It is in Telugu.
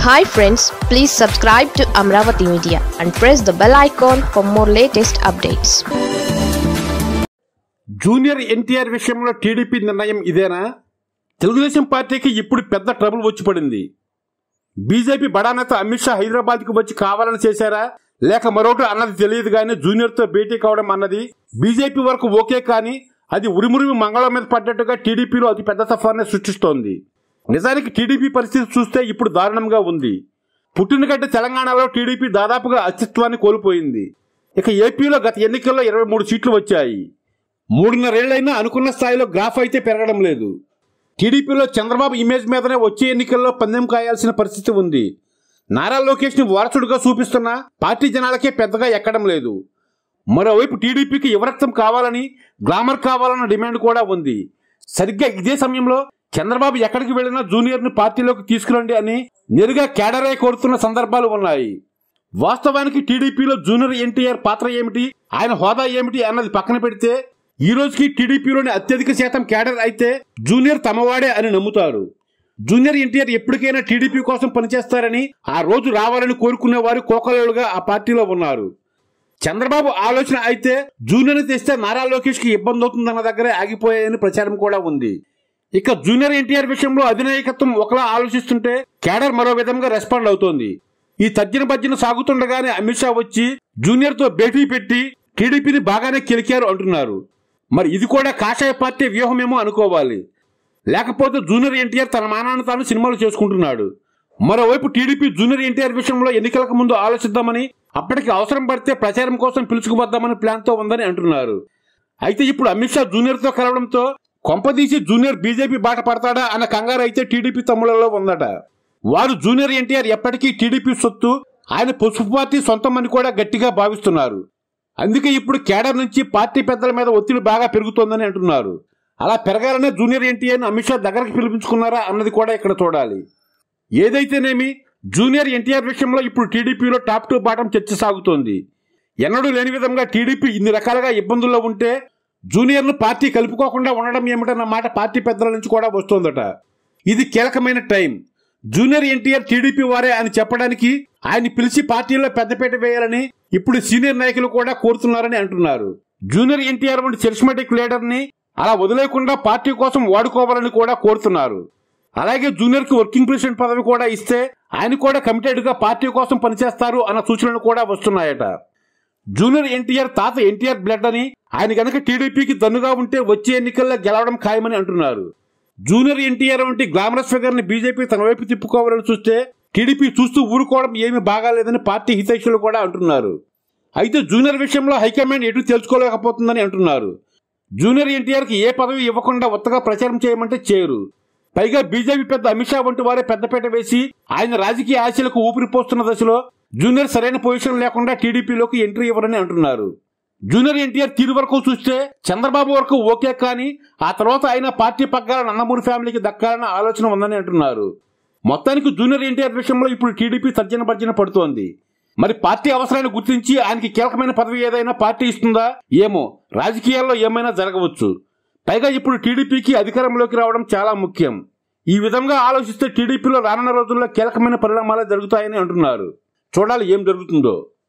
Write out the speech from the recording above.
hi friends please subscribe to Amaravati media and press the bell icon for more latest updates junior NTR విషయంలో టీడీపీ నిర్ణయం ఇదేనా తెలుగుదేశం పార్టీకి ఇప్పుడు పెద్ద ట్రబుల్ వచ్చి పడింది బీజేపీ బడానేత అమిత్ షా హైదరాబాద్కి వచ్చి కావాలని చేశారా లేక మరొకటి అన్నది తెలియదు కానీ జూనియర్తో భేటీ కావడం అన్నది బీజేపీ వరకు ఓకే కానీ అది ఉరిమురిమి మంగళం మీద పడ్డట్టుగా టీడీపీలో అతి పెద్ద సఫాన్ని సృష్టిస్తోంది నిజానికి టీడీపీ పరిస్థితి చూస్తే ఇప్పుడు దారుణంగా ఉంది పుట్టినగడ్డ తెలంగాణలో టీడీపీ దాదాపుగా అస్తిత్వాన్ని కోల్పోయింది ఇక ఏపీలో గత ఎన్నికల్లో ఇరవై మూడు సీట్లు వచ్చాయి మూడున్నరేళ్లైనా అనుకున్న స్థాయిలో గ్రాఫ్ అయితే పెరగడం లేదు టీడీపీలో చంద్రబాబు ఇమేజ్ మీదనే వచ్చే ఎన్నికల్లో పందెం కాయాల్సిన పరిస్థితి ఉంది నారా లోకేష్ ని వారసుడుగా చూపిస్తున్న పార్టీ జనాలకే పెద్దగా ఎక్కడం లేదు మరోవైపు టీడీపీకి యువరక్తం కావాలని గ్లామర్ కావాలన్న డిమాండ్ కూడా ఉంది సరిగ్గా ఇదే సమయంలో చంద్రబాబు ఎక్కడికి వెళ్ళినా జూనియర్ ని పార్టీలోకి తీసుకురండి అని నేరుగా కేడరే కోరుతున్న సందర్భాలు ఉన్నాయి వాస్తవానికి టీడీపీలో జూనియర్ ఎన్టీఆర్ పాత్ర ఏమిటి ఆయన హోదా ఏమిటి అన్నది పక్కన పెడితే ఈ రోజుకి టీడీపీలోని అత్యధిక శాతం కేడర్ అయితే జూనియర్ తమవాడే అని నమ్ముతారు జూనియర్ ఎన్టీఆర్ ఎప్పటికైనా టీడీపీ కోసం పనిచేస్తారని ఆ రోజు రావాలని కోరుకునే వారు కోకలేలుగా ఆ పార్టీలో ఉన్నారు చంద్రబాబు ఆలోచన అయితే జూనియర్ తెస్తే నారా లోకేష్ కి ఇబ్బంది అవుతుందన్న దగ్గరే ఆగిపోయాయని ప్రచారం కూడా ఉంది ఇక జూనియర్ ఎన్టీఆర్ విషయంలో అధినాయకత్వం ఒకలా ఆలోచిస్తుంటే కేడర్ మరో విధంగా రెస్పాండ్ అవుతోంది ఈ తర్జన భర్జన సాగుతుండగానే అమిత్ షా వచ్చి జూనియర్ తో భేటీ పెట్టి టీడీపీని బాగానే కెలికారు అంటున్నారు మరి ఇది కూడా కాషాయ పార్టీ వ్యూహమేమో అనుకోవాలి లేకపోతే జూనియర్ ఎన్టీఆర్ తన మానాన్ని తాను సినిమాలు చేసుకుంటున్నాడు మరోవైపు టీడీపీ జూనియర్ ఎన్టీఆర్ విషయంలో ఎన్నికలకు ముందు ఆలోచిద్దామని అప్పటికి అవసరం పడితే ప్రచారం కోసం పిలుచుకుపోద్దామని ప్లాన్తో ఉందని అంటున్నారు అయితే ఇప్పుడు అమిత్ షా జూనియర్తో కలవడంతో కొంపదీసి జూనియర్ బీజేపీ బాట పడతాడా అన్న కంగారు అయితే టీడీపీ తమ్ముళ్లలో ఉందట వారు జూనియర్ ఎన్టీఆర్ ఎప్పటికీ టీడీపీ సొత్తు ఆయన పసుపు పార్టీ సొంతం అని కూడా గట్టిగా భావిస్తున్నారు అందుకే ఇప్పుడు కేడర్ నుంచి పార్టీ పెద్దల మీద ఒత్తిడి బాగా పెరుగుతోందని అంటున్నారు అలా పెరగాలనే జూనియర్ ఎన్టీఆర్ని అమిత్ షా దగ్గరికి పిలిపించుకున్నారా అన్నది కూడా ఇక్కడ చూడాలి ఏదైతేనేమి జూనియర్ ఎన్టీఆర్ విషయంలో ఇప్పుడు టీడీపీలో టాప్ టు బాటం చర్చ సాగుతోంది ఎన్నడూ లేని విధంగా టీడీపీ ఇన్ని రకాలుగా ఇబ్బందుల్లో ఉంటే జూనియర్ను పార్టీ కలుపుకోకుండా ఉండడం ఏమిటన్న మాట పార్టీ పెద్దల నుంచి కూడా వస్తోందట ఇది కీలకమైన టైం జూనియర్ ఎన్టీఆర్ టీడీపీ వారే అని చెప్పడానికి ఆయన పిలిచి పార్టీలో పెద్దపీట వేయాలని ఇప్పుడు సీనియర్ నాయకులు కూడా కోరుతున్నారని అంటున్నారు జూనియర్ ఎన్టీఆర్ వంటి చరిస్మాటిక్ లీడర్ ని అలా వదిలేకుండా పార్టీ కోసం వాడుకోవాలని కూడా కోరుతున్నారు అలాగే జూనియర్ కి వర్కింగ్ ప్రెసిడెంట్ పదవి కూడా ఇస్తే ఆయన కూడా కమిటెడ్ గా పార్టీ కోసం పనిచేస్తారు అన్న సూచనలు కూడా వస్తున్నాయట జూనియర్ ఎన్టీఆర్ తాత ఎన్టీఆర్ బ్లడ్ అని ఆయన గనక టీడీపీకి దన్నుగా ఉంటే వచ్చే ఎన్నికల్లో గెలవడం ఖాయమని అంటున్నారు జూనియర్ ఎన్టీఆర్ వంటి గ్లామరస్ ఫిగర్ ని బీజేపీ తన వైపు తిప్పుకోవాలని చూస్తే టీడీపీ చూస్తూ ఊరుకోవడం ఏమీ బాగాలేదని పార్టీ హితైషులు కూడా అంటున్నారు అయితే జూనియర్ విషయంలో హైకమాండ్ ఎటు తెలుసుకోలేకపోతుందని అంటున్నారు జూనియర్ ఎన్టీఆర్ కి ఏ పదవి ఇవ్వకుండా ఉత్తగా ప్రచారం చేయమంటే చేయరు పైగా బీజేపీ పెద్ద అమిత్ షా వంటి వారే పెద్దపేట వేసి ఆయన రాజకీయ ఆశలకు ఊపిరిపోస్తున్న దశలో జూనియర్ సరైన పొజిషన్ లేకుండా టీడీపీలోకి ఎంట్రీ ఇవ్వరని అంటున్నారు జూనియర్ ఎన్టీఆర్ తీరు వరకు చూస్తే చంద్రబాబు వరకు ఓకే కానీ ఆ తర్వాత ఆయన పార్టీ పగ్గాల నందమూరి ఫ్యామిలీకి దక్కాలన్న ఆలోచన ఉందని అంటున్నారు మొత్తానికి జూనియర్ ఎన్టీఆర్ విషయంలో ఇప్పుడు టీడీపీ తర్జన భర్జన పడుతోంది మరి పార్టీ అవసరాన్ని గుర్తించి ఆయనకి కీలకమైన పదవి ఏదైనా పార్టీ ఇస్తుందా ఏమో రాజకీయాల్లో ఏమైనా జరగవచ్చు పైగా ఇప్పుడు టీడీపీకి అధికారంలోకి రావడం చాలా ముఖ్యం ఈ విధంగా ఆలోచిస్తే టీడీపీలో రానున్న రోజుల్లో కీలకమైన పరిణామాలే జరుగుతాయని అంటున్నారు చూడాలి ఏం జరుగుతుందో